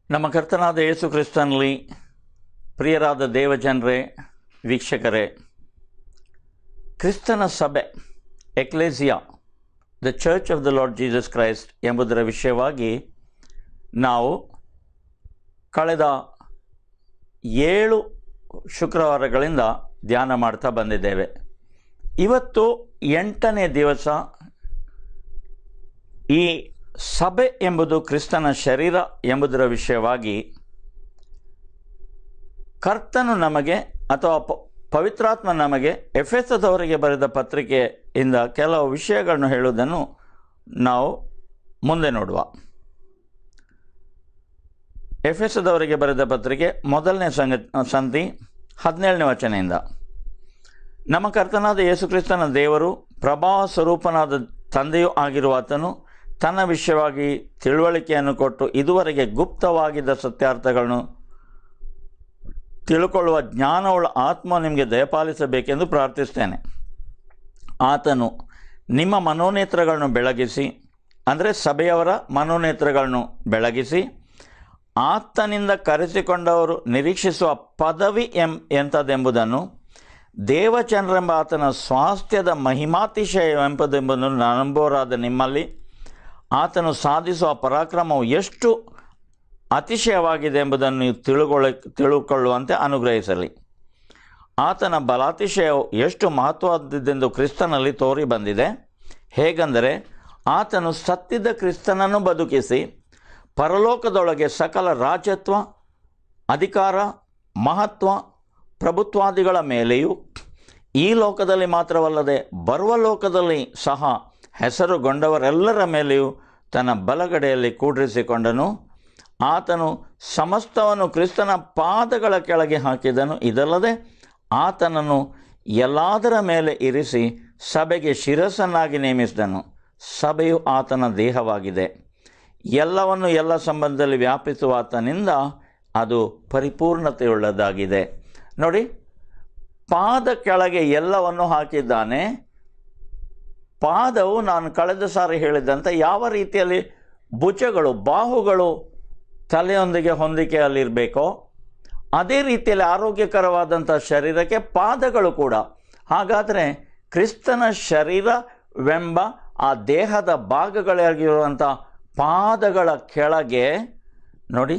ನಮ್ಮ ಕರ್ತನಾದ ಯೇಸು ಕ್ರಿಸ್ತನಲ್ಲಿ ಪ್ರಿಯರಾದ ದೇವಜನರೇ ವೀಕ್ಷಕರೇ ಕ್ರಿಸ್ತನ ಸಭೆ ecclesia the church of the Lord Jesus Christ ಎಂಬುದರ ವಿಷಯವಾಗಿ ನಾವು ಕಳೆದ ಏಳು ಶುಕ್ರವಾರಗಳಿಂದ ಧ್ಯಾನ ಮಾಡ್ತಾ ಬಂದಿದ್ದೇವೆ ಇವತ್ತು ಎಂಟನೇ ದಿವಸ ಈ ಸಭೆ ಎಂಬುದು ಕ್ರಿಸ್ತನ ಶರೀರ ಎಂಬುದರ ವಿಷಯವಾಗಿ ಕರ್ತನು ನಮಗೆ ಅಥವಾ ಪ ಪವಿತ್ರಾತ್ಮ ನಮಗೆ ಎಫೆಸದವರಿಗೆ ಬರೆದ ಪತ್ರಿಕೆಯಿಂದ ಕೆಲವು ವಿಷಯಗಳನ್ನು ಹೇಳುವುದನ್ನು ನಾವು ಮುಂದೆ ನೋಡುವ ಎಫೆಸದವರಿಗೆ ಬರೆದ ಪತ್ರಿಕೆ ಮೊದಲನೇ ಸಂಗ ಸಂಧಿ ಹದಿನೇಳನೇ ವಚನೆಯಿಂದ ನಮ್ಮ ಕರ್ತನಾದ ಯೇಸುಕ್ರಿಸ್ತನ ದೇವರು ಪ್ರಭಾವ ಸ್ವರೂಪನಾದ ತಂದೆಯೂ ಆಗಿರುವ ಆತನು ತನ್ನ ವಿಷಯವಾಗಿ ತಿಳುವಳಿಕೆಯನ್ನು ಕೊಟ್ಟು ಇದುವರೆಗೆ ಗುಪ್ತವಾಗಿದ್ದ ಸತ್ಯಾರ್ಥಗಳನ್ನು ತಿಳ್ಕೊಳ್ಳುವ ಜ್ಞಾನವುಳ್ಳ ಆತ್ಮ ನಿಮಗೆ ದಯಪಾಲಿಸಬೇಕೆಂದು ಪ್ರಾರ್ಥಿಸ್ತೇನೆ ಆತನು ನಿಮ್ಮ ಮನೋನೇತ್ರಗಳನ್ನು ಬೆಳಗಿಸಿ ಅಂದರೆ ಸಭೆಯವರ ಮನೋನೇತ್ರಗಳನ್ನು ಬೆಳಗಿಸಿ ಆತನಿಂದ ಕರೆಸಿಕೊಂಡವರು ನಿರೀಕ್ಷಿಸುವ ಪದವಿ ಎಂ ಎಂಥದ್ದೆಂಬುದನ್ನು ದೇವಚಂದ್ರೆಂಬ ಆತನ ಸ್ವಾಸ್ಥ್ಯದ ಮಹಿಮಾತಿಶಯವೆಂಬುದೆಂಬುದನ್ನು ನಂಬೋರಾದ ನಿಮ್ಮಲ್ಲಿ ಆತನು ಸಾಧಿಸುವ ಪರಾಕ್ರಮವು ಎಷ್ಟು ಅತಿಶಯವಾಗಿದೆ ಎಂಬುದನ್ನು ನೀವು ತಿಳುಕೊಳ್ಳ ತಿಳುಕೊಳ್ಳುವಂತೆ ಅನುಗ್ರಹಿಸಲಿ ಆತನ ಬಲಾತಿಶಯವು ಎಷ್ಟು ಮಹತ್ವವಾದದ್ದೆಂದು ಕ್ರಿಸ್ತನಲ್ಲಿ ತೋರಿ ಬಂದಿದೆ ಹೇಗೆಂದರೆ ಆತನು ಸತ್ತಿದ್ದ ಕ್ರಿಸ್ತನನ್ನು ಬದುಕಿಸಿ ಪರಲೋಕದೊಳಗೆ ಸಕಲ ರಾಜ್ಯತ್ವ ಅಧಿಕಾರ ಮಹತ್ವ ಪ್ರಭುತ್ವಾದಿಗಳ ಮೇಲೆಯೂ ಈ ಲೋಕದಲ್ಲಿ ಮಾತ್ರವಲ್ಲದೆ ಬರುವ ಲೋಕದಲ್ಲಿ ಸಹ ಹೆಸರುಗೊಂಡವರೆಲ್ಲರ ಮೇಲೆಯೂ ತನ್ನ ಬಲಗಡೆಯಲ್ಲಿ ಕೂಡಿರಿಸಿಕೊಂಡನು ಆತನು ಸಮಸ್ತವನ್ನು ಕ್ರಿಸ್ತನ ಪಾದಗಳ ಕೆಳಗೆ ಹಾಕಿದನು ಇದಲ್ಲದೆ ಆತನನ್ನು ಎಲ್ಲದರ ಮೇಲೆ ಇರಿಸಿ ಸಭೆಗೆ ಶಿರಸ್ಸನ್ನಾಗಿ ನೇಮಿಸಿದನು ಸಭೆಯು ಆತನ ದೇಹವಾಗಿದೆ ಎಲ್ಲವನ್ನು ಎಲ್ಲ ಸಂಬಂಧದಲ್ಲಿ ವ್ಯಾಪಿಸುವ ಆತನಿಂದ ಅದು ಪರಿಪೂರ್ಣತೆಯುಳ್ಳದಾಗಿದೆ ನೋಡಿ ಪಾದ ಕೆಳಗೆ ಎಲ್ಲವನ್ನು ಹಾಕಿದ್ದಾನೆ ಪಾದವು ನಾನು ಕಳೆದ ಸಾರಿ ಹೇಳಿದಂತೆ ಯಾವ ರೀತಿಯಲ್ಲಿ ಭುಜಗಳು ಬಾಹುಗಳು ತಲೆಯೊಂದಿಗೆ ಹೊಂದಿಕೆಯಲ್ಲಿರಬೇಕೋ ಅದೇ ರೀತಿಯಲ್ಲಿ ಆರೋಗ್ಯಕರವಾದಂಥ ಶರೀರಕ್ಕೆ ಪಾದಗಳು ಕೂಡ ಹಾಗಾದರೆ ಕ್ರಿಸ್ತನ ಶರೀರವೆಂಬ ಆ ದೇಹದ ಭಾಗಗಳಾಗಿರುವಂಥ ಪಾದಗಳ ಕೆಳಗೆ ನೋಡಿ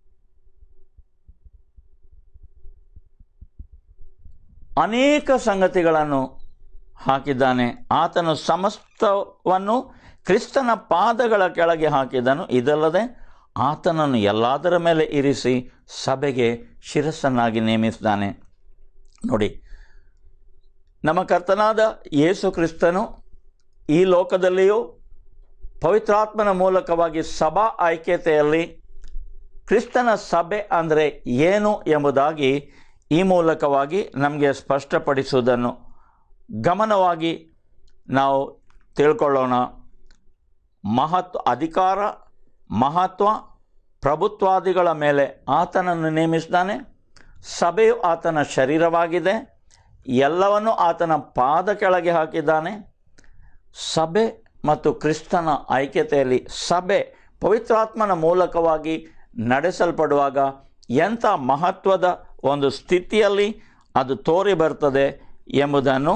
ಅನೇಕ ಸಂಗತಿಗಳನ್ನು ಹಾಕಿದ್ದಾನೆ ಆತನು ಸಮಸ್ತವನ್ನು ಕ್ರಿಸ್ತನ ಪಾದಗಳ ಕೆಳಗೆ ಹಾಕಿದನು ಇದಲ್ಲದೆ ಆತನನ್ನು ಎಲ್ಲದರ ಮೇಲೆ ಇರಿಸಿ ಸಭೆಗೆ ಶಿರಸ್ಸನ್ನಾಗಿ ನೇಮಿಸಿದ್ದಾನೆ ನೋಡಿ ನಮ್ಮ ಕರ್ತನಾದ ಯೇಸು ಕ್ರಿಸ್ತನು ಈ ಲೋಕದಲ್ಲಿಯೂ ಪವಿತ್ರಾತ್ಮನ ಮೂಲಕವಾಗಿ ಸಭಾ ಐಕ್ಯತೆಯಲ್ಲಿ ಕ್ರಿಸ್ತನ ಸಭೆ ಅಂದರೆ ಏನು ಎಂಬುದಾಗಿ ಈ ಮೂಲಕವಾಗಿ ನಮಗೆ ಸ್ಪಷ್ಟಪಡಿಸುವುದನ್ನು ಗಮನವಾಗಿ ನಾವು ತಿಳ್ಕೊಳ್ಳೋಣ ಮಹತ್ವ ಅಧಿಕಾರ ಮಹತ್ವ ಪ್ರಭುತ್ವಾದಿಗಳ ಮೇಲೆ ಆತನನ್ನು ನೇಮಿಸಿದ್ದಾನೆ ಸಭೆಯು ಆತನ ಶರೀರವಾಗಿದೆ ಎಲ್ಲವನ್ನು ಆತನ ಪಾದ ಕೆಳಗೆ ಹಾಕಿದ್ದಾನೆ ಸಭೆ ಮತ್ತು ಕ್ರಿಸ್ತನ ಐಕ್ಯತೆಯಲ್ಲಿ ಸಭೆ ಪವಿತ್ರಾತ್ಮನ ಮೂಲಕವಾಗಿ ನಡೆಸಲ್ಪಡುವಾಗ ಎಂಥ ಮಹತ್ವದ ಒಂದು ಸ್ಥಿತಿಯಲ್ಲಿ ಅದು ತೋರಿ ಬರ್ತದೆ ಎಂಬುದನ್ನು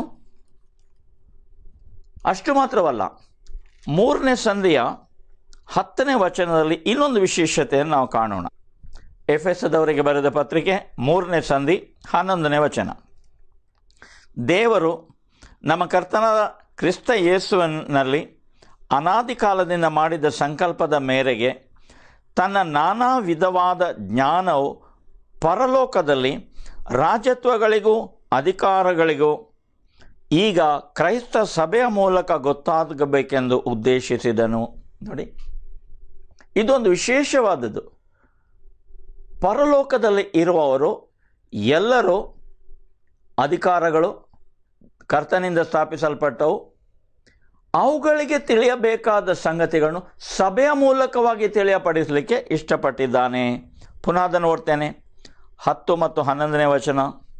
ಅಷ್ಟು ಮಾತ್ರವಲ್ಲ ಮೂರನೇ ಸಂಧಿಯ ಹತ್ತನೇ ವಚನದಲ್ಲಿ ಇನ್ನೊಂದು ವಿಶೇಷತೆಯನ್ನು ನಾವು ಕಾಣೋಣ ಎಫ್ ಎಸ್ ಅದವರಿಗೆ ಬರೆದ ಪತ್ರಿಕೆ ಮೂರನೇ ಸಂಧಿ ಹನ್ನೊಂದನೇ ವಚನ ದೇವರು ನಮ್ಮ ಕರ್ತನಾದ ಕ್ರಿಸ್ತ ಯೇಸುವಿನಲ್ಲಿ ಅನಾದಿ ಕಾಲದಿಂದ ಮಾಡಿದ ಸಂಕಲ್ಪದ ಮೇರೆಗೆ ತನ್ನ ನಾನಾ ವಿಧವಾದ ಜ್ಞಾನವು ಪರಲೋಕದಲ್ಲಿ ರಾಜತ್ವಗಳಿಗೂ ಅಧಿಕಾರಗಳಿಗೂ ಈಗ ಕ್ರೈಸ್ತ ಸಭೆಯ ಮೂಲಕ ಗೊತ್ತಾಗಬೇಕೆಂದು ಉದ್ದೇಶಿಸಿದನು ನೋಡಿ ಇದೊಂದು ವಿಶೇಷವಾದದ್ದು ಪರಲೋಕದಲ್ಲಿ ಇರುವವರು ಎಲ್ಲರೂ ಅಧಿಕಾರಗಳು ಕರ್ತನಿಂದ ಸ್ಥಾಪಿಸಲ್ಪಟ್ಟವು ಅವುಗಳಿಗೆ ತಿಳಿಯಬೇಕಾದ ಸಂಗತಿಗಳನ್ನು ಸಭೆಯ ಮೂಲಕವಾಗಿ ತಿಳಿಯಪಡಿಸಲಿಕ್ಕೆ ಇಷ್ಟಪಟ್ಟಿದ್ದಾನೆ ಪುನಃ ಅದನ್ನು ಓಡ್ತೇನೆ ಹತ್ತು ಮತ್ತು ಹನ್ನೊಂದನೇ ವಚನ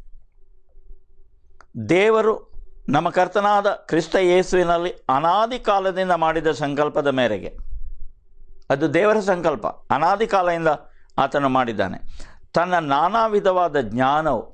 ದೇವರು ನಮ್ಮ ಕರ್ತನಾದ ಕ್ರಿಸ್ತ ಯೇಸುವಿನಲ್ಲಿ ಅನಾದಿ ಕಾಲದಿಂದ ಮಾಡಿದ ಸಂಕಲ್ಪದ ಮೇರೆಗೆ ಅದು ದೇವರ ಸಂಕಲ್ಪ ಅನಾದಿ ಕಾಲದಿಂದ ಆತನು ಮಾಡಿದ್ದಾನೆ ತನ್ನ ನಾನಾ ವಿಧವಾದ ಜ್ಞಾನವು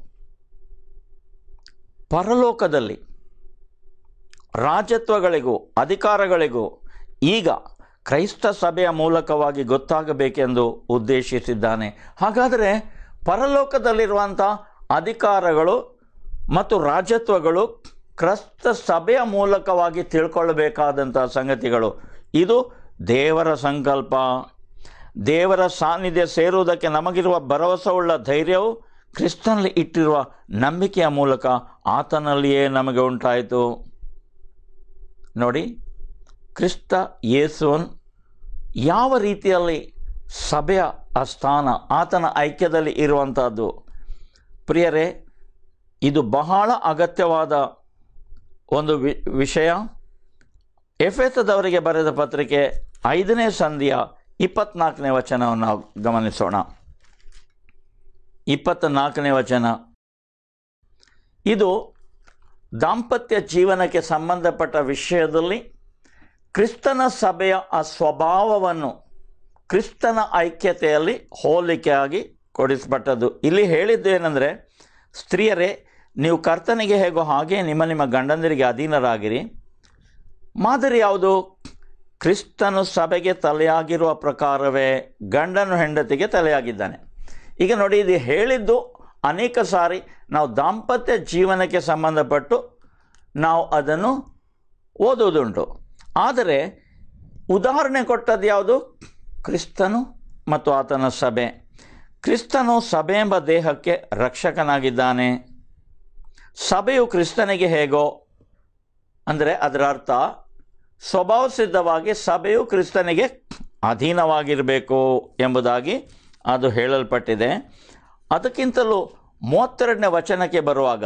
ಪರಲೋಕದಲ್ಲಿ ರಾಜತ್ವಗಳಿಗೂ ಅಧಿಕಾರಗಳಿಗೂ ಈಗ ಕ್ರೈಸ್ತ ಸಭೆಯ ಮೂಲಕವಾಗಿ ಗೊತ್ತಾಗಬೇಕೆಂದು ಉದ್ದೇಶಿಸಿದ್ದಾನೆ ಹಾಗಾದರೆ ಪರಲೋಕದಲ್ಲಿರುವಂಥ ಅಧಿಕಾರಗಳು ಮತ್ತು ರಾಜತ್ವಗಳು ಕ್ರೈಸ್ತ ಸಭೆಯ ಮೂಲಕವಾಗಿ ತಿಳ್ಕೊಳ್ಳಬೇಕಾದಂಥ ಸಂಗತಿಗಳು ಇದು ದೇವರ ಸಂಕಲ್ಪ ದೇವರ ಸಾನ್ನಿಧ್ಯ ಸೇರುವುದಕ್ಕೆ ನಮಗಿರುವ ಭರವಸೆಯುಳ್ಳ ಧೈರ್ಯವು ಕ್ರಿಸ್ತನಲ್ಲಿ ಇಟ್ಟಿರುವ ನಂಬಿಕೆಯ ಮೂಲಕ ಆತನಲ್ಲಿಯೇ ನಮಗೆ ಉಂಟಾಯಿತು ನೋಡಿ ಕ್ರಿಸ್ತ ಯೇಸುವನ್ ಯಾವ ರೀತಿಯಲ್ಲಿ ಸಭೆಯ ಆ ಸ್ಥಾನ ಆತನ ಐಕ್ಯದಲ್ಲಿ ಇರುವಂಥದ್ದು ಪ್ರಿಯರೇ ಇದು ಬಹಳ ಅಗತ್ಯವಾದ ಒಂದು ವಿ ವಿಷಯ ಎಫೆಸದವರಿಗೆ ಬರೆದ ಪತ್ರಿಕೆ ಐದನೇ ಸಂಧಿಯ ಇಪ್ಪತ್ನಾಲ್ಕನೇ ವಚನವನ್ನು ನಾವು ಗಮನಿಸೋಣ ಇಪ್ಪತ್ತ ನಾಲ್ಕನೇ ವಚನ ಇದು ದಾಂಪತ್ಯ ಜೀವನಕ್ಕೆ ಸಂಬಂಧಪಟ್ಟ ವಿಷಯದಲ್ಲಿ ಕ್ರಿಸ್ತನ ಸಭೆಯ ಆ ಸ್ವಭಾವವನ್ನು ಕ್ರಿಸ್ತನ ಐಕ್ಯತೆಯಲ್ಲಿ ಹೋಲಿಕೆಯಾಗಿ ಕೊಡಿಸಲ್ಪಟ್ಟದ್ದು ಇಲ್ಲಿ ಹೇಳಿದ್ದು ಏನಂದರೆ ಸ್ತ್ರೀಯರೇ ನೀವು ಕರ್ತನಿಗೆ ಹೇಗೋ ಹಾಗೆ ನಿಮ್ಮ ನಿಮ್ಮ ಗಂಡಂದಿರಿಗೆ ಅಧೀನರಾಗಿರಿ ಮಾದರಿ ಯಾವುದು ಕ್ರಿಸ್ತನು ಸಭೆಗೆ ತಲೆಯಾಗಿರುವ ಪ್ರಕಾರವೇ ಗಂಡನು ಹೆಂಡತಿಗೆ ತಲೆಯಾಗಿದ್ದಾನೆ ಈಗ ನೋಡಿ ಇದು ಹೇಳಿದ್ದು ಅನೇಕ ಸಾರಿ ನಾವು ದಾಂಪತ್ಯ ಜೀವನಕ್ಕೆ ಸಂಬಂಧಪಟ್ಟು ನಾವು ಅದನ್ನು ಓದುವುದುಂಟು ಆದರೆ ಉದಾಹರಣೆ ಕೊಟ್ಟದ್ದು ಯಾವುದು ಕ್ರಿಸ್ತನು ಮತ್ತು ಆತನ ಸಭೆ ಕ್ರಿಸ್ತನು ಸಭೆ ಎಂಬ ದೇಹಕ್ಕೆ ರಕ್ಷಕನಾಗಿದ್ದಾನೆ ಸಭೆಯು ಕ್ರಿಸ್ತನಿಗೆ ಹೇಗೋ ಅಂದರೆ ಅದರ ಅರ್ಥ ಸ್ವಭಾವ ಸಿದ್ಧವಾಗಿ ಸಭೆಯು ಕ್ರಿಸ್ತನಿಗೆ ಅಧೀನವಾಗಿರಬೇಕು ಎಂಬುದಾಗಿ ಅದು ಹೇಳಲ್ಪಟ್ಟಿದೆ ಅದಕ್ಕಿಂತಲೂ ಮೂವತ್ತೆರಡನೇ ವಚನಕ್ಕೆ ಬರುವಾಗ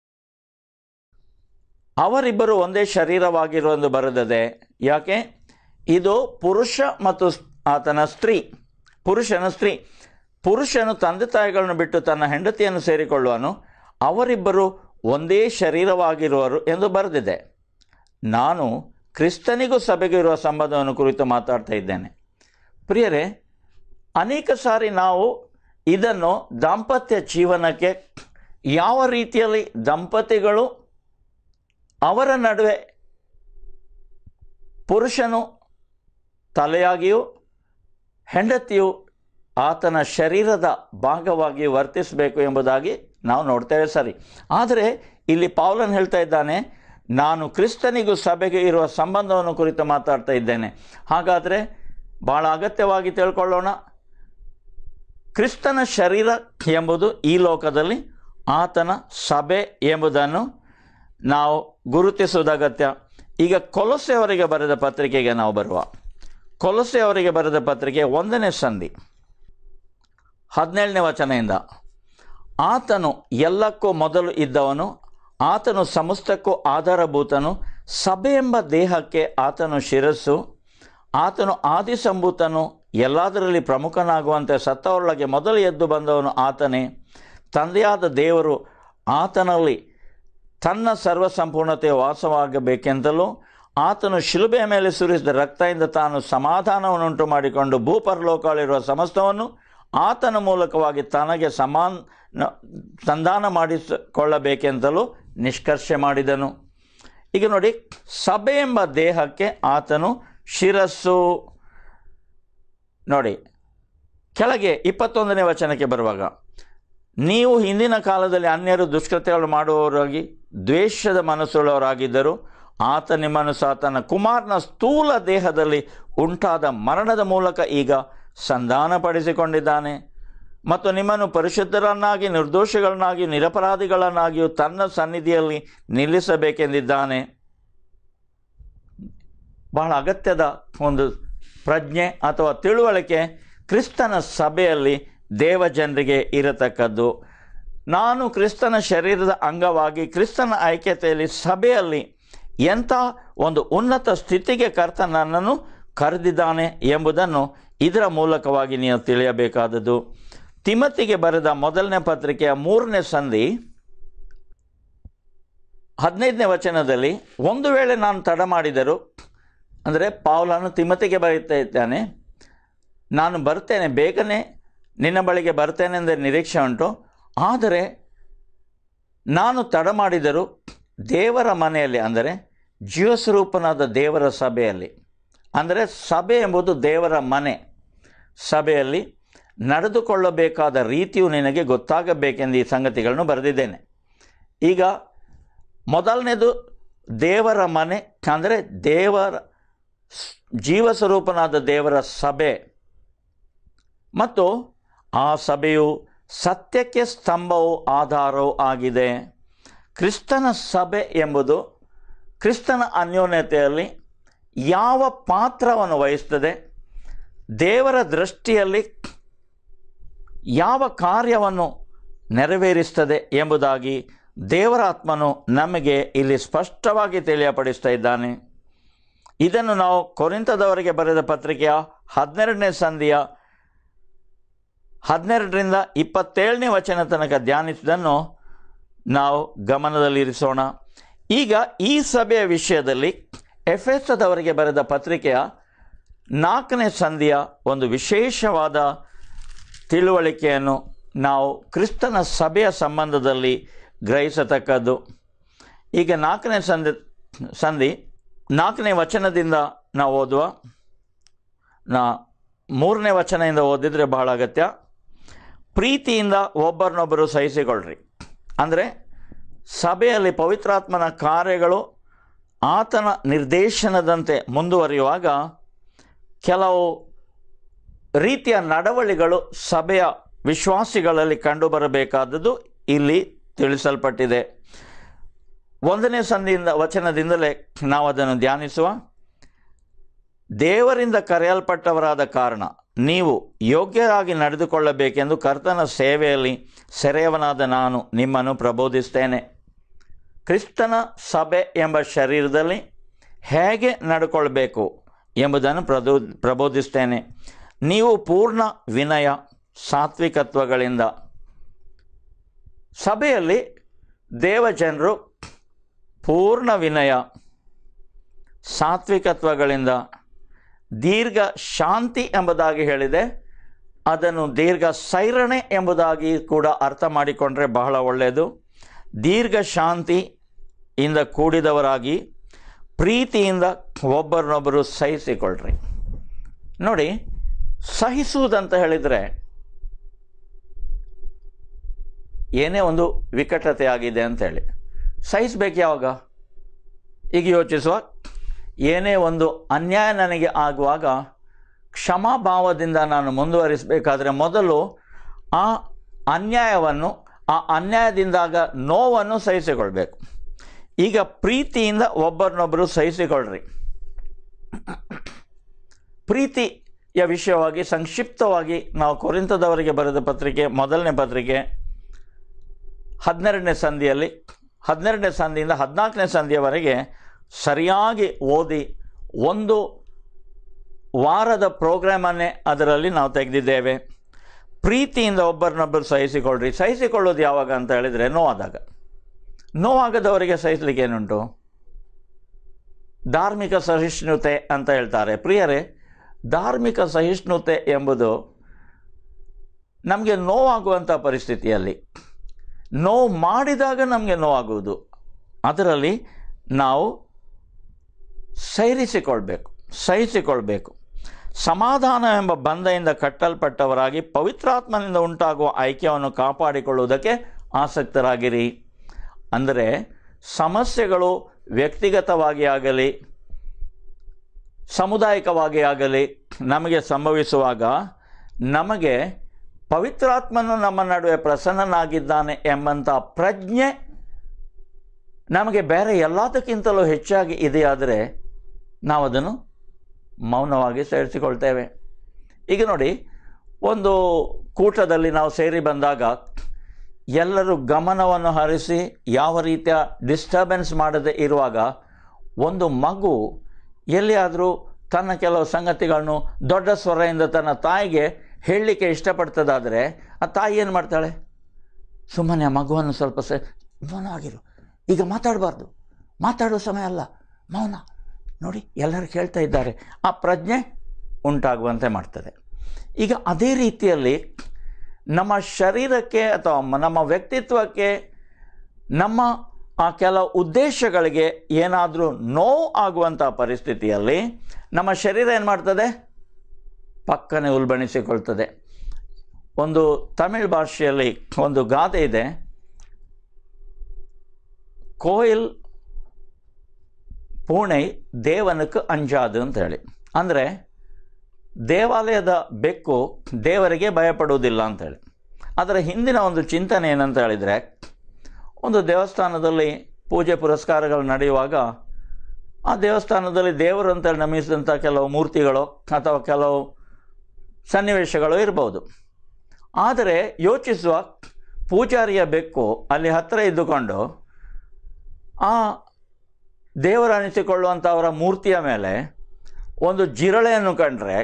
ಅವರಿಬ್ಬರು ಒಂದೇ ಶರೀರವಾಗಿರುವೆಂದು ಬರೆದಿದೆ ಯಾಕೆ ಇದು ಪುರುಷ ಮತ್ತು ಆತನ ಸ್ತ್ರೀ ಪುರುಷನ ಸ್ತ್ರೀ ಪುರುಷನು ತಂದೆ ತಾಯಿಗಳನ್ನು ಬಿಟ್ಟು ತನ್ನ ಹೆಂಡತಿಯನ್ನು ಸೇರಿಕೊಳ್ಳುವನು ಅವರಿಬ್ಬರು ಒಂದೇ ಶರೀರವಾಗಿರುವರು ಎಂದು ಬರೆದಿದೆ ನಾನು ಕ್ರಿಸ್ತನಿಗೂ ಸಭೆಗೂ ಇರುವ ಸಂಬಂಧವನ್ನು ಕುರಿತು ಮಾತಾಡ್ತಾ ಇದ್ದೇನೆ ಪ್ರಿಯರೇ ಅನೇಕ ಸಾರಿ ನಾವು ಇದನ್ನು ದಾಂಪತ್ಯ ಜೀವನಕ್ಕೆ ಯಾವ ರೀತಿಯಲ್ಲಿ ದಂಪತಿಗಳು ಅವರ ನಡುವೆ ಪುರುಷನು ತಲೆಯಾಗಿಯೂ ಹೆಂಡತಿಯು ಆತನ ಶರೀರದ ಭಾಗವಾಗಿ ವರ್ತಿಸಬೇಕು ಎಂಬುದಾಗಿ ನಾವು ನೋಡ್ತೇವೆ ಸರಿ ಆದರೆ ಇಲ್ಲಿ ಪೌಲನ್ ಹೇಳ್ತಾ ಇದ್ದಾನೆ ನಾನು ಕ್ರಿಸ್ತನಿಗೂ ಸಭೆಗೆ ಇರುವ ಸಂಬಂಧವನ್ನು ಕುರಿತು ಮಾತಾಡ್ತಾ ಇದ್ದೇನೆ ಹಾಗಾದರೆ ಭಾಳ ಅಗತ್ಯವಾಗಿ ತಿಳ್ಕೊಳ್ಳೋಣ ಕ್ರಿಸ್ತನ ಶರೀರ ಎಂಬುದು ಈ ಲೋಕದಲ್ಲಿ ಆತನ ಸಭೆ ಎಂಬುದನ್ನು ನಾವು ಗುರುತಿಸುವುದು ಅಗತ್ಯ ಈಗ ಕೊಲಸೆಯವರಿಗೆ ಬರೆದ ಪತ್ರಿಕೆಗೆ ನಾವು ಬರುವ ಕೊಲಸೆಯವರಿಗೆ ಬರೆದ ಪತ್ರಿಕೆ ಒಂದನೇ ಸಂಧಿ ಹದಿನೇಳನೇ ವಚನೆಯಿಂದ ಆತನು ಎಲ್ಲಕ್ಕೂ ಮೊದಲು ಇದ್ದವನು ಆತನು ಸಮಸ್ತಕ್ಕೂ ಆಧಾರಭೂತನು ಸಭೆ ಎಂಬ ದೇಹಕ್ಕೆ ಆತನು ಶಿರಸ್ಸು ಆತನು ಆದಿಸಂಭೂತನು ಎಲ್ಲದರಲ್ಲಿ ಪ್ರಮುಖನಾಗುವಂತೆ ಸತ್ತವರೊಳಗೆ ಮೊದಲು ಎದ್ದು ಬಂದವನು ಆತನೇ ತಂದೆಯಾದ ದೇವರು ಆತನಲ್ಲಿ ತನ್ನ ಸರ್ವಸಂಪೂರ್ಣತೆ ವಾಸವಾಗಬೇಕೆಂತಲೂ ಆತನು ಶಿಲುಬೆಯ ಮೇಲೆ ಸುರಿಸಿದ ರಕ್ತದಿಂದ ತಾನು ಸಮಾಧಾನವನ್ನುಂಟು ಮಾಡಿಕೊಂಡು ಭೂಪರಲೋಕಗಳಿರುವ ಸಮಸ್ತವನ್ನು ಆತನ ಮೂಲಕವಾಗಿ ತನಗೆ ಸಮಾನ ಸಂಧಾನ ಮಾಡಿಸಿಕೊಳ್ಳಬೇಕೆಂತಲೂ ನಿಷ್ಕರ್ಷೆ ಮಾಡಿದನು ಈಗ ನೋಡಿ ಸಭೆ ಎಂಬ ದೇಹಕ್ಕೆ ಆತನು ಶಿರಸ್ಸು ನೋಡಿ ಕೆಳಗೆ ಇಪ್ಪತ್ತೊಂದನೇ ವಚನಕ್ಕೆ ಬರುವಾಗ ನೀವು ಹಿಂದಿನ ಕಾಲದಲ್ಲಿ ಅನ್ಯರು ದುಷ್ಕೃತ್ಯಗಳು ಮಾಡುವವರಾಗಿ ದ್ವೇಷದ ಮನಸ್ಸುಳ್ಳವರಾಗಿದ್ದರು ಆತ ನಿಮ್ಮನ್ನು ಸಹ ತನ್ನ ಕುಮಾರನ ಸ್ಥೂಲ ದೇಹದಲ್ಲಿ ಉಂಟಾದ ಮರಣದ ಮೂಲಕ ಈಗ ಸಂಧಾನಪಡಿಸಿಕೊಂಡಿದ್ದಾನೆ ಮತ್ತು ನಿಮ್ಮನ್ನು ಪರಿಶುದ್ಧರನ್ನಾಗಿ ನಿರ್ದೋಷಗಳನ್ನಾಗಿ ನಿರಪರಾಧಿಗಳನ್ನಾಗಿಯೂ ತನ್ನ ಸನ್ನಿಧಿಯಲ್ಲಿ ನಿಲ್ಲಿಸಬೇಕೆಂದಿದ್ದಾನೆ ಬಹಳ ಅಗತ್ಯದ ಒಂದು ಪ್ರಜ್ಞೆ ಅಥವಾ ತಿಳುವಳಿಕೆ ಕ್ರಿಸ್ತನ ಸಭೆಯಲ್ಲಿ ದೇವಜನರಿಗೆ ಇರತಕ್ಕದ್ದು ನಾನು ಕ್ರಿಸ್ತನ ಶರೀರದ ಅಂಗವಾಗಿ ಕ್ರಿಸ್ತನ ಐಕ್ಯತೆಯಲ್ಲಿ ಸಭೆಯಲ್ಲಿ ಎಂಥ ಒಂದು ಉನ್ನತ ಸ್ಥಿತಿಗೆ ಕರ್ತ ನನ್ನನ್ನು ಕರೆದಿದ್ದಾನೆ ಎಂಬುದನ್ನು ಇದರ ಮೂಲಕವಾಗಿ ನೀವು ತಿಳಿಯಬೇಕಾದದ್ದು ತಿಮತಿಗೆ ಬರೆದ ಮೊದಲನೇ ಪತ್ರಿಕೆಯ ಮೂರನೇ ಸಂಧಿ ಹದಿನೈದನೇ ವಚನದಲ್ಲಿ ಒಂದು ವೇಳೆ ನಾನು ತಡ ಮಾಡಿದರು ಅಂದರೆ ಪಾವಲನ್ನು ತಿಮತಿಗೆ ಬರೀತಾ ಇದ್ದಾನೆ ನಾನು ಬರ್ತೇನೆ ಬೇಗನೆ ನಿನ್ನ ಬಳಿಗೆ ಬರ್ತೇನೆಂದೇ ನಿರೀಕ್ಷೆ ಉಂಟು ಆದರೆ ನಾನು ತಡ ಮಾಡಿದರೂ ದೇವರ ಮನೆಯಲ್ಲಿ ಅಂದರೆ ಜೀವಸ್ವರೂಪನಾದ ದೇವರ ಸಭೆಯಲ್ಲಿ ಅಂದರೆ ಸಭೆ ಎಂಬುದು ದೇವರ ಮನೆ ಸಭೆಯಲ್ಲಿ ನಡೆದುಕೊಳ್ಳಬೇಕಾದ ರೀತಿಯು ನಿನಗೆ ಗೊತ್ತಾಗಬೇಕೆಂದು ಈ ಸಂಗತಿಗಳನ್ನು ಬರೆದಿದ್ದೇನೆ ಈಗ ಮೊದಲನೇದು ದೇವರ ಮನೆ ಅಂದರೆ ದೇವರ ಸ್- ಜೀವಸ್ವರೂಪನಾದ ದೇವರ ಸಭೆ ಮತ್ತು ಆ ಸಭೆಯು ಸತ್ಯಕ್ಕೆ ಸ್ತಂಭವೂ ಆಧಾರವೂ ಆಗಿದೆ ಕ್ರಿಸ್ತನ ಸಭೆ ಎಂಬುದು ಕ್ರಿಸ್ತನ ಅನ್ಯೋನ್ಯತೆಯಲ್ಲಿ ಯಾವ ಪಾತ್ರವನ್ನು ವಹಿಸ್ತದೆ ದೇವರ ದೃಷ್ಟಿಯಲ್ಲಿ ಯಾವ ಕಾರ್ಯವನ್ನು ನೆರವೇರಿಸ್ತದೆ ಎಂಬುದಾಗಿ ದೇವರ ಆತ್ಮನು ನಮಗೆ ಇಲ್ಲಿ ಸ್ಪಷ್ಟವಾಗಿ ತಿಳಿಯಪಡಿಸ್ತಾ ಇದ್ದಾನೆ ಇದನ್ನು ನಾವು ಕೊರಿಂತದವರಿಗೆ ಬರೆದ ಪತ್ರಿಕೆಯ ಹದಿನೆರಡನೇ ಸಂಧಿಯ ಹದಿನೆರಡರಿಂದ ಇಪ್ಪತ್ತೇಳನೇ ವಚನ ತನಕ ಧ್ಯಾನಿಸಿದನ್ನು ನಾವು ಗಮನದಲ್ಲಿರಿಸೋಣ ಈಗ ಈ ಸಭೆಯ ವಿಷಯದಲ್ಲಿ ಎಫೆಸದವರಿಗೆ ಬರೆದ ಪತ್ರಿಕೆಯ ನಾಲ್ಕನೇ ಸಂಧಿಯ ಒಂದು ವಿಶೇಷವಾದ ತಿಳುವಳಿಕೆಯನ್ನು ನಾವು ಕ್ರಿಸ್ತನ ಸಭೆಯ ಸಂಬಂಧದಲ್ಲಿ ಗ್ರಹಿಸತಕ್ಕದ್ದು ಈಗ ನಾಲ್ಕನೇ ಸಂಧಿ ಸಂಧಿ ನಾಲ್ಕನೇ ವಚನದಿಂದ ನಾವು ಓದುವ ನಾ ಮೂರನೇ ವಚನದಿಂದ ಓದಿದರೆ ಬಹಳ ಅಗತ್ಯ ಪ್ರೀತಿಯಿಂದ ಒಬ್ಬರನ್ನೊಬ್ಬರು ಸಹಿಸಿಕೊಳ್ಳ್ರಿ ಅಂದರೆ ಸಭೆಯಲ್ಲಿ ಪವಿತ್ರಾತ್ಮನ ಕಾರ್ಯಗಳು ಆತನ ನಿರ್ದೇಶನದಂತೆ ಮುಂದುವರಿಯುವಾಗ ಕೆಲವು ರೀತಿಯ ನಡವಳಿಗಳು ಸಭೆಯ ವಿಶ್ವಾಸಿಗಳಲ್ಲಿ ಕಂಡುಬರಬೇಕಾದದ್ದು ಇಲ್ಲಿ ತಿಳಿಸಲ್ಪಟ್ಟಿದೆ ಒಂದನೇ ಸಂಧಿಯಿಂದ ವಚನದಿಂದಲೇ ನಾವು ಅದನ್ನು ಧ್ಯಾನಿಸುವ ದೇವರಿಂದ ಕರೆಯಲ್ಪಟ್ಟವರಾದ ಕಾರಣ ನೀವು ಯೋಗ್ಯರಾಗಿ ನಡೆದುಕೊಳ್ಳಬೇಕೆಂದು ಕರ್ತನ ಸೇವೆಯಲ್ಲಿ ಸೆರೆಯವನಾದ ನಾನು ನಿಮ್ಮನ್ನು ಪ್ರಬೋಧಿಸ್ತೇನೆ ಕ್ರಿಸ್ತನ ಸಭೆ ಎಂಬ ಶರೀರದಲ್ಲಿ ಹೇಗೆ ನಡ್ಕೊಳ್ಬೇಕು ಎಂಬುದನ್ನು ಪ್ರದೋ ಪ್ರಬೋಧಿಸ್ತೇನೆ ನೀವು ಪೂರ್ಣ ವಿನಯ ಸಾತ್ವಿಕತ್ವಗಳಿಂದ ಸಭೆಯಲ್ಲಿ ದೇವಜನರು ಪೂರ್ಣ ವಿನಯ ಸಾತ್ವಿಕತ್ವಗಳಿಂದ ದೀರ್ಘ ಶಾಂತಿ ಎಂಬುದಾಗಿ ಹೇಳಿದೆ ಅದನ್ನು ದೀರ್ಘ ಸೈರಣೆ ಎಂಬುದಾಗಿ ಕೂಡ ಅರ್ಥ ಮಾಡಿಕೊಂಡ್ರೆ ಬಹಳ ಒಳ್ಳೆಯದು ದೀರ್ಘ ಶಾಂತಿಯಿಂದ ಕೂಡಿದವರಾಗಿ ಪ್ರೀತಿಯಿಂದ ಒಬ್ಬರನ್ನೊಬ್ಬರು ಸಹಿಸಿಕೊಳ್ಳ್ರಿ ನೋಡಿ ಸಹಿಸುವುದಂತ ಹೇಳಿದರೆ ಏನೇ ಒಂದು ವಿಕಟತೆ ಆಗಿದೆ ಅಂತೇಳಿ ಸಹಿಸ್ಬೇಕು ಯಾವಾಗ ಈಗ ಯೋಚಿಸುವ ಏನೇ ಒಂದು ಅನ್ಯಾಯ ನನಗೆ ಆಗುವಾಗ ಕ್ಷಮಾಭಾವದಿಂದ ನಾನು ಮುಂದುವರಿಸಬೇಕಾದ್ರೆ ಮೊದಲು ಆ ಅನ್ಯಾಯವನ್ನು ಆ ಅನ್ಯಾಯದಿಂದಾಗ ನೋವನ್ನು ಸಹಿಸಿಕೊಳ್ಬೇಕು ಈಗ ಪ್ರೀತಿಯಿಂದ ಒಬ್ಬರನ್ನೊಬ್ಬರು ಸಹಿಸಿಕೊಳ್ಳ್ರಿ ಪ್ರೀತಿಯ ವಿಷಯವಾಗಿ ಸಂಕ್ಷಿಪ್ತವಾಗಿ ನಾವು ಕೊರಿಂತದವರಿಗೆ ಬರೆದ ಪತ್ರಿಕೆ ಮೊದಲನೇ ಪತ್ರಿಕೆ ಹದಿನೆರಡನೇ ಸಂಧಿಯಲ್ಲಿ ಹದಿನೆರಡನೇ ಸಂಧಿಯಿಂದ ಹದಿನಾಲ್ಕನೇ ಸಂಧಿಯವರೆಗೆ ಸರಿಯಾಗಿ ಓದಿ ಒಂದು ವಾರದ ಪ್ರೋಗ್ರಾಮನ್ನೇ ಅದರಲ್ಲಿ ನಾವು ತೆಗೆದಿದ್ದೇವೆ ಪ್ರೀತಿಯಿಂದ ಒಬ್ಬರನ್ನೊಬ್ಬರು ಸಹಿಸಿಕೊಳ್ಳ್ರಿ ಸಹಿಸಿಕೊಳ್ಳೋದು ಯಾವಾಗ ಅಂತ ಹೇಳಿದರೆ ನೋವಾದಾಗ ನೋವಾಗದವರಿಗೆ ಸಹಿಸಲಿಕ್ಕೆ ಏನುಂಟು ಧಾರ್ಮಿಕ ಸಹಿಷ್ಣುತೆ ಅಂತ ಹೇಳ್ತಾರೆ ಪ್ರಿಯರೇ ಧಾರ್ಮಿಕ ಸಹಿಷ್ಣುತೆ ಎಂಬುದು ನಮಗೆ ನೋವಾಗುವಂಥ ಪರಿಸ್ಥಿತಿಯಲ್ಲಿ ನೋವು ಮಾಡಿದಾಗ ನಮಗೆ ನೋವಾಗುವುದು ಅದರಲ್ಲಿ ನಾವು ಸೈರಿಸಿಕೊಳ್ಬೇಕು ಸಹಿಸಿಕೊಳ್ಬೇಕು ಸಮಾಧಾನ ಎಂಬ ಬಂಧದಿಂದ ಕಟ್ಟಲ್ಪಟ್ಟವರಾಗಿ ಪವಿತ್ರಾತ್ಮನಿಂದ ಉಂಟಾಗುವ ಐಕ್ಯವನ್ನು ಕಾಪಾಡಿಕೊಳ್ಳುವುದಕ್ಕೆ ಆಸಕ್ತರಾಗಿರಿ ಅಂದರೆ ಸಮಸ್ಯೆಗಳು ವ್ಯಕ್ತಿಗತವಾಗಿ ಆಗಲಿ ಸಾಮುದಾಯಿಕವಾಗಿ ಆಗಲಿ ನಮಗೆ ಸಂಭವಿಸುವಾಗ ನಮಗೆ ಪವಿತ್ರಾತ್ಮನು ನಮ್ಮ ನಡುವೆ ಪ್ರಸನ್ನನಾಗಿದ್ದಾನೆ ಎಂಬಂಥ ಪ್ರಜ್ಞೆ ನಮಗೆ ಬೇರೆ ಎಲ್ಲದಕ್ಕಿಂತಲೂ ಹೆಚ್ಚಾಗಿ ಇದೆಯಾದರೆ ನಾವು ಅದನ್ನು ಮೌನವಾಗಿ ಸೇರಿಸಿಕೊಳ್ತೇವೆ ಈಗ ನೋಡಿ ಒಂದು ಕೂಟದಲ್ಲಿ ನಾವು ಸೇರಿ ಬಂದಾಗ ಎಲ್ಲರೂ ಗಮನವನ್ನು ಹರಿಸಿ ಯಾವ ರೀತಿಯ ಡಿಸ್ಟರ್ಬೆನ್ಸ್ ಮಾಡದೆ ಇರುವಾಗ ಒಂದು ಮಗು ಎಲ್ಲಿಯಾದರೂ ತನ್ನ ಕೆಲವು ಸಂಗತಿಗಳನ್ನು ದೊಡ್ಡ ಸ್ವರದಿಂದ ತನ್ನ ತಾಯಿಗೆ ಹೇಳಲಿಕ್ಕೆ ಇಷ್ಟಪಡ್ತದಾದರೆ ಆ ತಾಯಿ ಏನು ಮಾಡ್ತಾಳೆ ಸುಮ್ಮನೆ ಆ ಮಗುವನ್ನು ಸ್ವಲ್ಪ ಸ ಮೌನವಾಗಿರು ಈಗ ಮಾತಾಡಬಾರ್ದು ಮಾತಾಡೋ ಸಮಯ ಅಲ್ಲ ಮೌನ ನೋಡಿ ಎಲ್ಲರೂ ಕೇಳ್ತಾ ಇದ್ದಾರೆ ಆ ಪ್ರಜ್ಞೆ ಉಂಟಾಗುವಂತೆ ಮಾಡ್ತದೆ ಈಗ ಅದೇ ರೀತಿಯಲ್ಲಿ ನಮ್ಮ ಶರೀರಕ್ಕೆ ಅಥವಾ ಮ- ನಮ್ಮ ವ್ಯಕ್ತಿತ್ವಕ್ಕೆ ನಮ್ಮ ಆ ಕೆಲವು ಉದ್ದೇಶಗಳಿಗೆ ಏನಾದರೂ ನೋವು ಆಗುವಂಥ ಪರಿಸ್ಥಿತಿಯಲ್ಲಿ ನಮ್ಮ ಶರೀರ ಏನು ಮಾಡ್ತದೆ ಪಕ್ಕನೆ ಉಲ್ಬಣಿಸಿಕೊಳ್ತದೆ ಒಂದು ತಮಿಳ್ ಭಾಷೆಯಲ್ಲಿ ಒಂದು ಗಾದೆ ಇದೆ ಕೋಯಿಲ್ ಪೂಣೆ ದೇವನಕ್ಕೆ ಅಂಜಾದು ಅಂತ ಹೇಳಿ ಅಂದರೆ ದೇವಾಲಯದ ಬೆಕ್ಕು ದೇವರಿಗೆ ಭಯಪಡುವುದಿಲ್ಲ ಅಂತೇಳಿ ಅದರ ಹಿಂದಿನ ಒಂದು ಚಿಂತನೆ ಏನಂತ ಹೇಳಿದರೆ ಒಂದು ದೇವಸ್ಥಾನದಲ್ಲಿ ಪೂಜೆ ಪುರಸ್ಕಾರಗಳು ನಡೆಯುವಾಗ ಆ ದೇವಸ್ಥಾನದಲ್ಲಿ ದೇವರು ಅಂತೇಳಿ ನಮಿಸಿದಂಥ ಕೆಲವು ಮೂರ್ತಿಗಳು ಅಥವಾ ಕೆಲವು ಸನ್ನಿವೇಶಗಳು ಇರ್ಬೋದು ಆದರೆ ಯೋಚಿಸುವ ಪೂಜಾರಿಯ ಬೆಕ್ಕು ಅಲ್ಲಿ ಹತ್ತಿರ ಇದ್ದುಕೊಂಡು ಆ ದೇವರು ಅನಿಸಿಕೊಳ್ಳುವಂಥವರ ಮೂರ್ತಿಯ ಮೇಲೆ ಒಂದು ಜಿರಳೆಯನ್ನು ಕಂಡ್ರೆ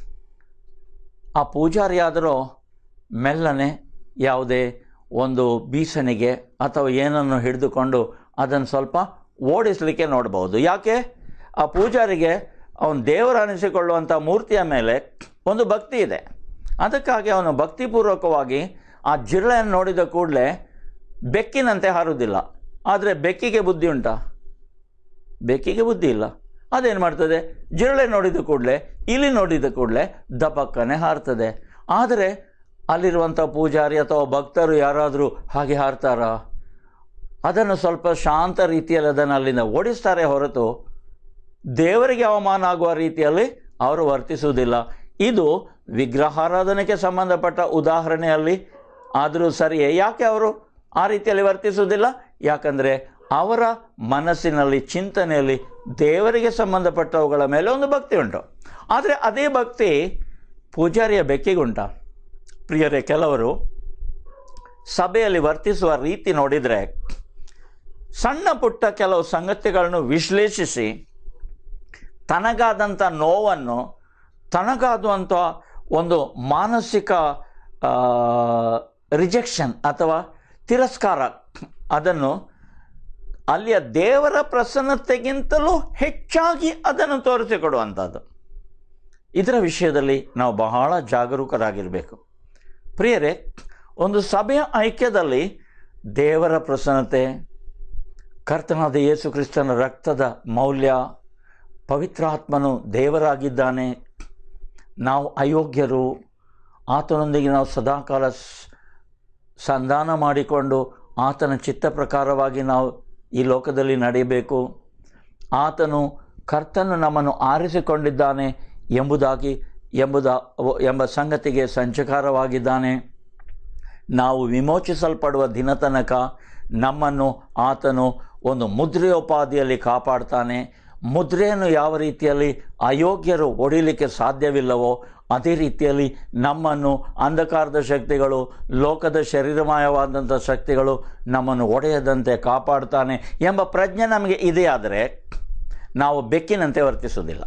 ಆ ಪೂಜಾರಿಯಾದರೂ ಮೆಲ್ಲನೆ ಯಾವುದೇ ಒಂದು ಬೀಸಣಿಗೆ ಅಥವಾ ಏನನ್ನು ಹಿಡಿದುಕೊಂಡು ಅದನ್ನು ಸ್ವಲ್ಪ ಓಡಿಸಲಿಕ್ಕೆ ನೋಡ್ಬೋದು ಯಾಕೆ ಆ ಪೂಜಾರಿಗೆ ಅವನು ದೇವರು ಅನಿಸಿಕೊಳ್ಳುವಂಥ ಮೂರ್ತಿಯ ಮೇಲೆ ಒಂದು ಭಕ್ತಿ ಇದೆ ಅದಕ್ಕಾಗಿ ಅವನು ಭಕ್ತಿಪೂರ್ವಕವಾಗಿ ಆ ಜಿರಳೆಯನ್ನು ನೋಡಿದ ಕೂಡಲೇ ಬೆಕ್ಕಿನಂತೆ ಹಾರುವುದಿಲ್ಲ ಆದರೆ ಬೆಕ್ಕಿಗೆ ಬುದ್ಧಿ ಉಂಟಾ ಬೆಕ್ಕಿಗೆ ಬುದ್ಧಿ ಇಲ್ಲ ಅದೇನು ಮಾಡ್ತದೆ ಜಿರಳೆ ನೋಡಿದ ಕೂಡಲೇ ಇಲಿ ನೋಡಿದ ಕೂಡಲೇ ದಪಕ್ಕನೆ ಹಾರ್ತದೆ ಆದರೆ ಅಲ್ಲಿರುವಂಥ ಪೂಜಾರಿ ಅಥವಾ ಭಕ್ತರು ಯಾರಾದರೂ ಹಾಗೆ ಹಾರ್ತಾರಾ ಅದನ್ನು ಸ್ವಲ್ಪ ಶಾಂತ ರೀತಿಯಲ್ಲಿ ಅದನ್ನು ಅಲ್ಲಿಂದ ಓಡಿಸ್ತಾರೆ ಹೊರತು ದೇವರಿಗೆ ಅವಮಾನ ಆಗುವ ರೀತಿಯಲ್ಲಿ ಅವರು ವರ್ತಿಸುವುದಿಲ್ಲ ಇದು ವಿಗ್ರಹಾರಾಧನೆಗೆ ಸಂಬಂಧಪಟ್ಟ ಉದಾಹರಣೆಯಲ್ಲಿ ಆದರೂ ಸರಿಯೇ ಯಾಕೆ ಅವರು ಆ ರೀತಿಯಲ್ಲಿ ವರ್ತಿಸುವುದಿಲ್ಲ ಯಾಕಂದರೆ ಅವರ ಮನಸ್ಸಿನಲ್ಲಿ ಚಿಂತನೆಯಲ್ಲಿ ದೇವರಿಗೆ ಸಂಬಂಧಪಟ್ಟವುಗಳ ಮೇಲೆ ಒಂದು ಭಕ್ತಿ ಉಂಟು ಆದರೆ ಅದೇ ಭಕ್ತಿ ಪೂಜಾರಿಯ ಬೆಕ್ಕಿಗುಂಟ ಪ್ರಿಯರೇ ಕೆಲವರು ಸಭೆಯಲ್ಲಿ ವರ್ತಿಸುವ ರೀತಿ ನೋಡಿದರೆ ಸಣ್ಣ ಪುಟ್ಟ ಕೆಲವು ಸಂಗತಿಗಳನ್ನು ವಿಶ್ಲೇಷಿಸಿ ತನಗಾದಂಥ ನೋವನ್ನು ತನಗಾದಂಥ ಒಂದು ಮಾನಸಿಕ ರಿಜೆಕ್ಷನ್ ಅಥವಾ ತಿರಸ್ಕಾರ ಅದನ್ನು ಅಲ್ಲಿಯ ದೇವರ ಪ್ರಸನ್ನತೆಗಿಂತಲೂ ಹೆಚ್ಚಾಗಿ ಅದನ್ನು ತೋರಿಸಿಕೊಡುವಂಥದ್ದು ಇದರ ವಿಷಯದಲ್ಲಿ ನಾವು ಬಹಳ ಜಾಗರೂಕರಾಗಿರಬೇಕು ಪ್ರಿಯರೇ ಒಂದು ಸಭೆಯ ಐಕ್ಯದಲ್ಲಿ ದೇವರ ಪ್ರಸನ್ನತೆ ಕರ್ತನಾದ ಯೇಸು ಕ್ರಿಸ್ತನ ರಕ್ತದ ಮೌಲ್ಯ ಪವಿತ್ರಾತ್ಮನು ದೇವರಾಗಿದ್ದಾನೆ ನಾವು ಅಯೋಗ್ಯರು ಆತನೊಂದಿಗೆ ನಾವು ಸದಾಕಾಲ ಸ್- ಸಂಧಾನ ಮಾಡಿಕೊಂಡು ಆತನ ಚಿತ್ತ ಪ್ರಕಾರವಾಗಿ ನಾವು ಈ ಲೋಕದಲ್ಲಿ ನಡೆಯಬೇಕು ಆತನು ಕರ್ತನು ನಮ್ಮನ್ನು ಆರಿಸಿಕೊಂಡಿದ್ದಾನೆ ಎಂಬುದಾಗಿ ಎಂಬುದ ಎಂಬ ಸಂಗತಿಗೆ ಸಂಚಕಾರವಾಗಿದ್ದಾನೆ ನಾವು ವಿಮೋಚಿಸಲ್ಪಡುವ ದಿನ ತನಕ ನಮ್ಮನ್ನು ಆತನು ಒಂದು ಮುದ್ರೆಯೋಪಾದಿಯಲ್ಲಿ ಕಾಪಾಡ್ತಾನೆ ಮುದ್ರೆಯನ್ನು ಯಾವ ರೀತಿಯಲ್ಲಿ ಅಯೋಗ್ಯರು ಒಡಿಲಿಕ್ಕೆ ಸಾಧ್ಯವಿಲ್ಲವೋ ಅದೇ ರೀತಿಯಲ್ಲಿ ನಮ್ಮನ್ನು ಅಂಧಕಾರದ ಶಕ್ತಿಗಳು ಲೋಕದ ಶರೀರಮಯವಾದಂಥ ಶಕ್ತಿಗಳು ನಮ್ಮನ್ನು ಒಡೆಯದಂತೆ ಕಾಪಾಡ್ತಾನೆ ಎಂಬ ಪ್ರಜ್ಞೆ ನಮಗೆ ಇದೆಯಾದರೆ ನಾವು ಬೆಕ್ಕಿನಂತೆ ವರ್ತಿಸುವುದಿಲ್ಲ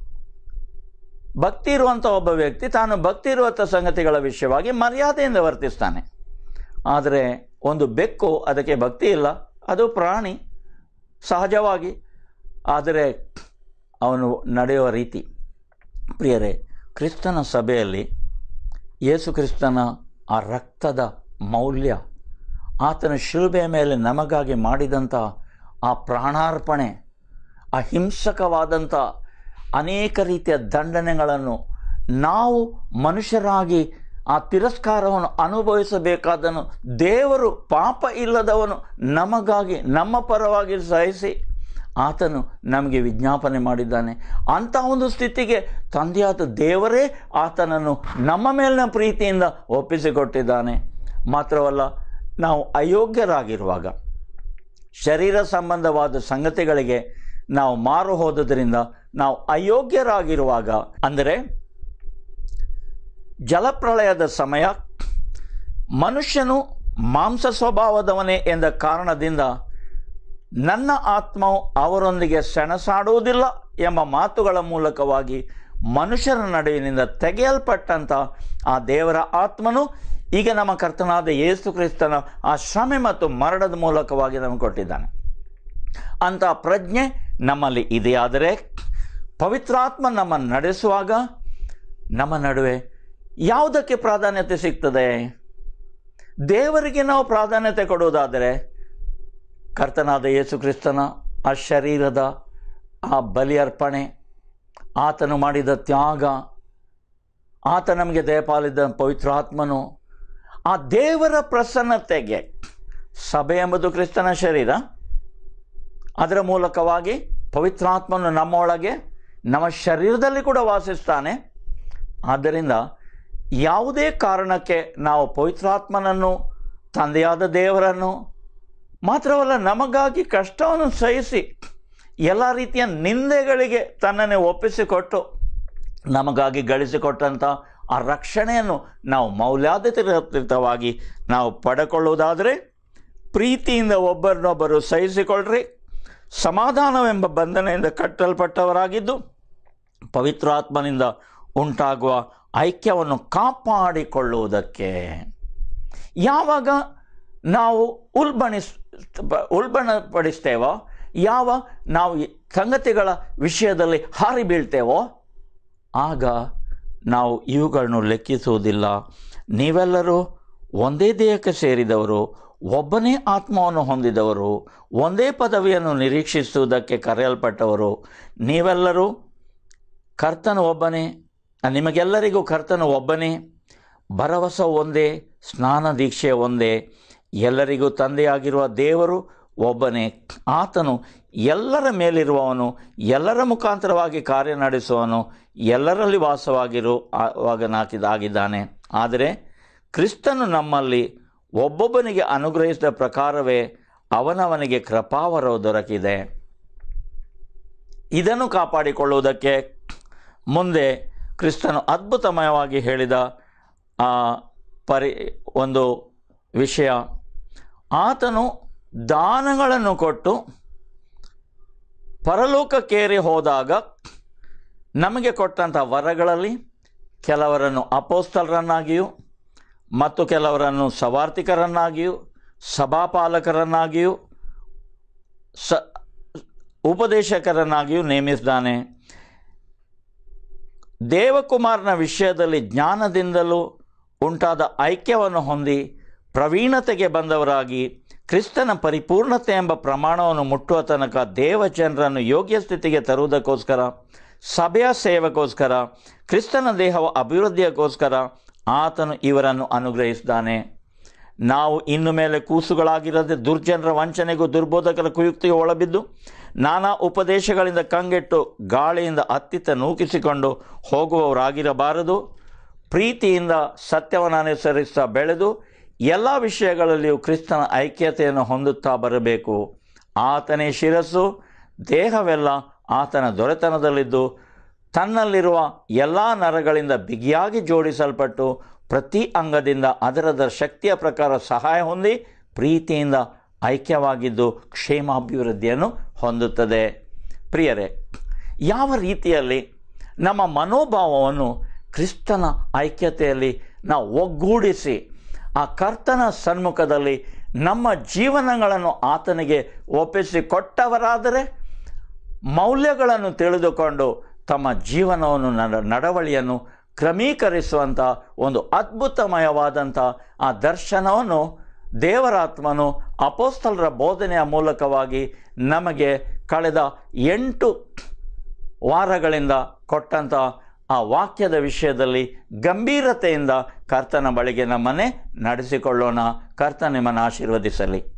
ಭಕ್ತಿ ಇರುವಂಥ ಒಬ್ಬ ವ್ಯಕ್ತಿ ತಾನು ಭಕ್ತಿ ಇರುವಂಥ ಸಂಗತಿಗಳ ವಿಷಯವಾಗಿ ಮರ್ಯಾದೆಯಿಂದ ವರ್ತಿಸ್ತಾನೆ ಆದರೆ ಒಂದು ಬೆಕ್ಕು ಅದಕ್ಕೆ ಭಕ್ತಿ ಇಲ್ಲ ಅದು ಪ್ರಾಣಿ ಸಹಜವಾಗಿ ಆದರೆ ಅವನು ನಡೆಯುವ ರೀತಿ ಪ್ರಿಯರೇ ಕ್ರಿಸ್ತನ ಸಭೆಯಲ್ಲಿ ಯೇಸು ಕ್ರಿಸ್ತನ ಆ ರಕ್ತದ ಮೌಲ್ಯ ಆತನ ಶಿಲುಬೆಯ ಮೇಲೆ ನಮಗಾಗಿ ಮಾಡಿದಂಥ ಆ ಪ್ರಾಣಾರ್ಪಣೆ ಅಹಿಂಸಕವಾದಂಥ ಅನೇಕ ರೀತಿಯ ದಂಡನೆಗಳನ್ನು ನಾವು ಮನುಷ್ಯರಾಗಿ ಆ ತಿರಸ್ಕಾರವನ್ನು ಅನುಭವಿಸಬೇಕಾದನು ದೇವರು ಪಾಪ ಇಲ್ಲದವನು ನಮಗಾಗಿ ನಮ್ಮ ಪರವಾಗಿ ಸಹಿಸಿ ಆತನು ನಮಗೆ ವಿಜ್ಞಾಪನೆ ಮಾಡಿದ್ದಾನೆ ಅಂಥ ಒಂದು ಸ್ಥಿತಿಗೆ ತಂದೆಯಾದ ದೇವರೇ ಆತನನ್ನು ನಮ್ಮ ಮೇಲಿನ ಪ್ರೀತಿಯಿಂದ ಒಪ್ಪಿಸಿಕೊಟ್ಟಿದ್ದಾನೆ ಮಾತ್ರವಲ್ಲ ನಾವು ಅಯೋಗ್ಯರಾಗಿರುವಾಗ ಶರೀರ ಸಂಬಂಧವಾದ ಸಂಗತಿಗಳಿಗೆ ನಾವು ಮಾರು ಹೋದುದರಿಂದ ನಾವು ಅಯೋಗ್ಯರಾಗಿರುವಾಗ ಅಂದರೆ ಜಲಪ್ರಳಯದ ಸಮಯ ಮನುಷ್ಯನು ಮಾಂಸ ಸ್ವಭಾವದವನೇ ಎಂದ ಕಾರಣದಿಂದ ನನ್ನ ಆತ್ಮವು ಅವರೊಂದಿಗೆ ಸೆಣಸಾಡುವುದಿಲ್ಲ ಎಂಬ ಮಾತುಗಳ ಮೂಲಕವಾಗಿ ಮನುಷ್ಯರ ನಡುವಿನಿಂದ ತೆಗೆಯಲ್ಪಟ್ಟಂಥ ಆ ದೇವರ ಆತ್ಮನು ಈಗ ನಮ್ಮ ಕರ್ತನಾದ ಯೇಸು ಕ್ರಿಸ್ತನ ಆ ಶ್ರಮೆ ಮತ್ತು ಮರಣದ ಮೂಲಕವಾಗಿ ನಮಗೆ ಕೊಟ್ಟಿದ್ದಾನೆ ಅಂಥ ಪ್ರಜ್ಞೆ ನಮ್ಮಲ್ಲಿ ಇದೆಯಾದರೆ ಪವಿತ್ರಾತ್ಮ ನಮ್ಮನ್ನು ನಡೆಸುವಾಗ ನಮ್ಮ ನಡುವೆ ಯಾವುದಕ್ಕೆ ಪ್ರಾಧಾನ್ಯತೆ ಸಿಗ್ತದೆ ದೇವರಿಗೆ ನಾವು ಪ್ರಾಧಾನ್ಯತೆ ಕೊಡುವುದಾದರೆ ಕರ್ತನಾದ ಯೇಸು ಕ್ರಿಸ್ತನ ಆ ಶರೀರದ ಆ ಬಲಿ ಅರ್ಪಣೆ ಆತನು ಮಾಡಿದ ತ್ಯಾಗ ಆತ ನಮಗೆ ದಯಪಾಲಿದ್ದ ಪವಿತ್ರಾತ್ಮನು ಆ ದೇವರ ಪ್ರಸನ್ನತೆಗೆ ಸಭೆ ಎಂಬುದು ಕ್ರಿಸ್ತನ ಶರೀರ ಅದರ ಮೂಲಕವಾಗಿ ಪವಿತ್ರಾತ್ಮನು ನಮ್ಮೊಳಗೆ ನಮ್ಮ ಶರೀರದಲ್ಲಿ ಕೂಡ ವಾಸಿಸ್ತಾನೆ ಆದ್ದರಿಂದ ಯಾವುದೇ ಕಾರಣಕ್ಕೆ ನಾವು ಪವಿತ್ರಾತ್ಮನನ್ನು ತಂದೆಯಾದ ದೇವರನ್ನು ಮಾತ್ರವಲ್ಲ ನಮಗಾಗಿ ಕಷ್ಟವನ್ನು ಸಹಿಸಿ ಎಲ್ಲ ರೀತಿಯ ನಿಂದೆಗಳಿಗೆ ತನ್ನನ್ನೇ ಒಪ್ಪಿಸಿಕೊಟ್ಟು ನಮಗಾಗಿ ಗಳಿಸಿಕೊಟ್ಟಂಥ ಆ ರಕ್ಷಣೆಯನ್ನು ನಾವು ಮೌಲ್ಯಾಧಿತವಾಗಿ ನಾವು ಪಡೆಕೊಳ್ಳುವುದಾದರೆ ಪ್ರೀತಿಯಿಂದ ಒಬ್ಬರನ್ನೊಬ್ಬರು ಸಹಿಸಿಕೊಳ್ಳ್ರಿ ಸಮಾಧಾನವೆಂಬ ಬಂಧನೆಯಿಂದ ಕಟ್ಟಲ್ಪಟ್ಟವರಾಗಿದ್ದು ಪವಿತ್ರಾತ್ಮನಿಂದ ಉಂಟಾಗುವ ಐಕ್ಯವನ್ನು ಕಾಪಾಡಿಕೊಳ್ಳುವುದಕ್ಕೆ ಯಾವಾಗ ನಾವು ಉಲ್ಬಣಿಸ್ ಉಲ್ಬಣಪಡಿಸ್ತೇವೋ ಯಾವ ನಾವು ಈ ಸಂಗತಿಗಳ ವಿಷಯದಲ್ಲಿ ಹಾರಿ ಬೀಳ್ತೇವೋ ಆಗ ನಾವು ಇವುಗಳನ್ನು ಲೆಕ್ಕಿಸುವುದಿಲ್ಲ ನೀವೆಲ್ಲರೂ ಒಂದೇ ದೇಹಕ್ಕೆ ಸೇರಿದವರು ಒಬ್ಬನೇ ಆತ್ಮವನ್ನು ಹೊಂದಿದವರು ಒಂದೇ ಪದವಿಯನ್ನು ನಿರೀಕ್ಷಿಸುವುದಕ್ಕೆ ಕರೆಯಲ್ಪಟ್ಟವರು ನೀವೆಲ್ಲರೂ ಕರ್ತನು ಒಬ್ಬನೇ ನಿಮಗೆಲ್ಲರಿಗೂ ಕರ್ತನು ಒಬ್ಬನೇ ಭರವಸೆ ಒಂದೇ ಸ್ನಾನ ದೀಕ್ಷೆ ಒಂದೇ ಎಲ್ಲರಿಗೂ ತಂದೆಯಾಗಿರುವ ದೇವರು ಒಬ್ಬನೇ ಆತನು ಎಲ್ಲರ ಮೇಲಿರುವವನು ಎಲ್ಲರ ಮುಖಾಂತರವಾಗಿ ಕಾರ್ಯ ನಡೆಸುವವನು ಎಲ್ಲರಲ್ಲಿ ವಾಸವಾಗಿರು ಆಗಿದ್ದಾನೆ ಆದರೆ ಕ್ರಿಸ್ತನು ನಮ್ಮಲ್ಲಿ ಒಬ್ಬೊಬ್ಬನಿಗೆ ಅನುಗ್ರಹಿಸಿದ ಪ್ರಕಾರವೇ ಅವನವನಿಗೆ ಕೃಪಾವರವು ದೊರಕಿದೆ ಇದನ್ನು ಕಾಪಾಡಿಕೊಳ್ಳುವುದಕ್ಕೆ ಮುಂದೆ ಕ್ರಿಸ್ತನು ಅದ್ಭುತಮಯವಾಗಿ ಹೇಳಿದ ಆ ಪರಿ ಒಂದು ವಿಷಯ ಆತನು ದಾನಗಳನ್ನು ಕೊಟ್ಟು ಪರಲೋಕಕ್ಕೇರಿ ಹೋದಾಗ ನಮಗೆ ಕೊಟ್ಟಂಥ ವರಗಳಲ್ಲಿ ಕೆಲವರನ್ನು ಅಪೋಸ್ತಲರನ್ನಾಗಿಯೂ ಮತ್ತು ಕೆಲವರನ್ನು ಸವಾರ್ಥಿಕರನ್ನಾಗಿಯೂ ಸಭಾಪಾಲಕರನ್ನಾಗಿಯೂ ಸ ಉಪದೇಶಕರನ್ನಾಗಿಯೂ ನೇಮಿಸಿದ್ದಾನೆ ದೇವಕುಮಾರನ ವಿಷಯದಲ್ಲಿ ಜ್ಞಾನದಿಂದಲೂ ಉಂಟಾದ ಐಕ್ಯವನ್ನು ಹೊಂದಿ ಪ್ರವೀಣತೆಗೆ ಬಂದವರಾಗಿ ಕ್ರಿಸ್ತನ ಪರಿಪೂರ್ಣತೆ ಎಂಬ ಪ್ರಮಾಣವನ್ನು ಮುಟ್ಟುವ ತನಕ ದೇವಜನರನ್ನು ಯೋಗ್ಯ ಸ್ಥಿತಿಗೆ ತರುವುದಕ್ಕೋಸ್ಕರ ಸಭೆಯ ಸೇವೆಗೋಸ್ಕರ ಕ್ರಿಸ್ತನ ದೇಹವ ಅಭಿವೃದ್ಧಿಯಕ್ಕೋಸ್ಕರ ಆತನು ಇವರನ್ನು ಅನುಗ್ರಹಿಸಿದ್ದಾನೆ ನಾವು ಇನ್ನು ಮೇಲೆ ಕೂಸುಗಳಾಗಿರದೆ ದುರ್ಜನರ ವಂಚನೆಗೂ ದುರ್ಬೋಧಕರ ಕುಯುಕ್ತಿಗೆ ಒಳಬಿದ್ದು ನಾನಾ ಉಪದೇಶಗಳಿಂದ ಕಂಗೆಟ್ಟು ಗಾಳಿಯಿಂದ ಅತ್ತಿತ್ತ ನೂಕಿಸಿಕೊಂಡು ಹೋಗುವವರಾಗಿರಬಾರದು ಪ್ರೀತಿಯಿಂದ ಸತ್ಯವನ್ನು ಅನುಸರಿಸ್ತಾ ಬೆಳೆದು ಎಲ್ಲ ವಿಷಯಗಳಲ್ಲಿಯೂ ಕ್ರಿಸ್ತನ ಐಕ್ಯತೆಯನ್ನು ಹೊಂದುತ್ತಾ ಬರಬೇಕು ಆತನೇ ಶಿರಸ್ಸು ದೇಹವೆಲ್ಲ ಆತನ ದೊರೆತನದಲ್ಲಿದ್ದು ತನ್ನಲ್ಲಿರುವ ಎಲ್ಲ ನರಗಳಿಂದ ಬಿಗಿಯಾಗಿ ಜೋಡಿಸಲ್ಪಟ್ಟು ಪ್ರತಿ ಅಂಗದಿಂದ ಅದರದರ ಶಕ್ತಿಯ ಪ್ರಕಾರ ಸಹಾಯ ಹೊಂದಿ ಪ್ರೀತಿಯಿಂದ ಐಕ್ಯವಾಗಿದ್ದು ಕ್ಷೇಮಾಭಿವೃದ್ಧಿಯನ್ನು ಹೊಂದುತ್ತದೆ ಪ್ರಿಯರೇ ಯಾವ ರೀತಿಯಲ್ಲಿ ನಮ್ಮ ಮನೋಭಾವವನ್ನು ಕ್ರಿಸ್ತನ ಐಕ್ಯತೆಯಲ್ಲಿ ನಾವು ಒಗ್ಗೂಡಿಸಿ ಆ ಕರ್ತನ ಸನ್ಮುಖದಲ್ಲಿ ನಮ್ಮ ಜೀವನಗಳನ್ನು ಆತನಿಗೆ ಒಪ್ಪಿಸಿ ಕೊಟ್ಟವರಾದರೆ ಮೌಲ್ಯಗಳನ್ನು ತಿಳಿದುಕೊಂಡು ತಮ್ಮ ಜೀವನವನ್ನು ನಡ ನಡವಳಿಯನ್ನು ಕ್ರಮೀಕರಿಸುವಂಥ ಒಂದು ಅದ್ಭುತಮಯವಾದಂಥ ಆ ದರ್ಶನವನ್ನು ದೇವರಾತ್ಮನು ಅಪೋಸ್ತಲರ ಬೋಧನೆಯ ಮೂಲಕವಾಗಿ ನಮಗೆ ಕಳೆದ ಎಂಟು ವಾರಗಳಿಂದ ಕೊಟ್ಟಂಥ ಆ ವಾಕ್ಯದ ವಿಷಯದಲ್ಲಿ ಗಂಭೀರತೆಯಿಂದ ಕರ್ತನ ಬಳಿಗೆ ನಮ್ಮನ್ನೇ ನಡೆಸಿಕೊಳ್ಳೋಣ ಕರ್ತ ನಿಮ್ಮನ್ನು ಆಶೀರ್ವದಿಸಲಿ